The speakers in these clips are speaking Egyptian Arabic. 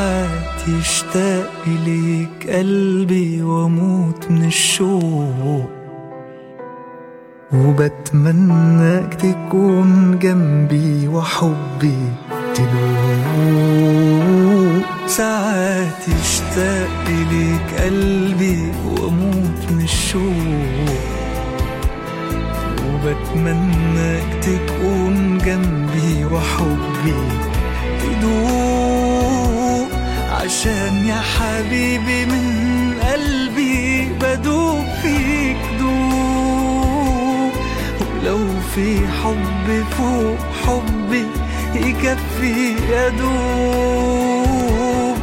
ساعات يشتاق إليك قلبي واموت من الشوق وبتمناك تكون جنبي وحبي تدوق ساعات يشتاق إليك قلبي واموت من الشوق وبتمناك تكون جنبي وحبي تدوق عشان يا حبيبي من قلبي بدوب فيك دوب ولو في حب فوق حبي يكفي يدوب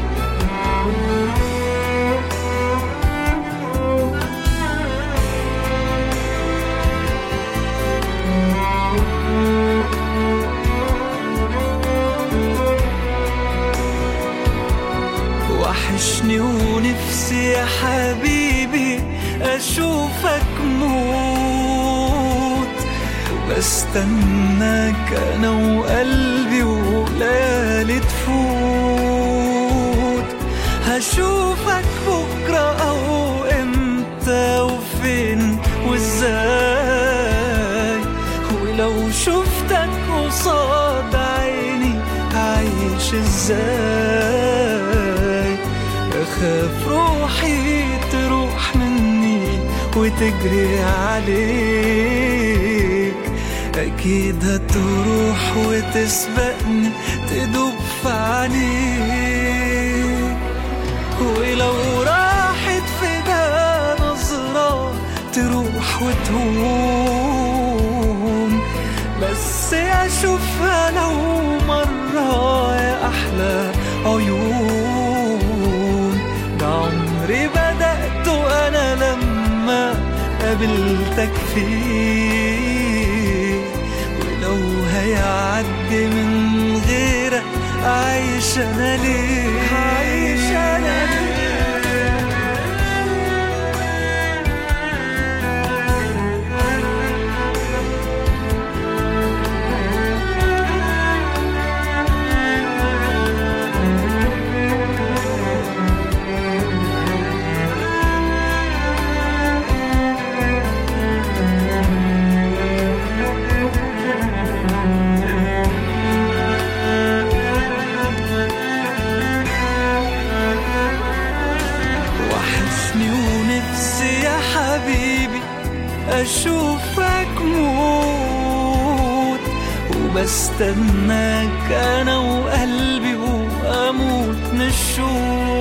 وحشني ونفسي يا حبيبي أشوفك موت بستناك أنا وقلبي وليالي تفوت هشوفك بكرة أو إمتى وفين وإزاي ولو شفتك قصاد عيني هعيش إزاي أخاف روحي تروح مني وتجري عليك أكيد هتروح وتسبقني تدوب في عينيك ولو راحت في ده نظرة تروح وتهون بس أشوفها لو مرة يا أحلى عيون ده عمري بدأته أنا لما قابلتك فيه ولو هيعدي من غيرك عايش أنا ليه عايش أنا ليه وحشني ونفسي يا حبيبي أشوفك موت وبستناك أنا وقلبي وأموت من الشوق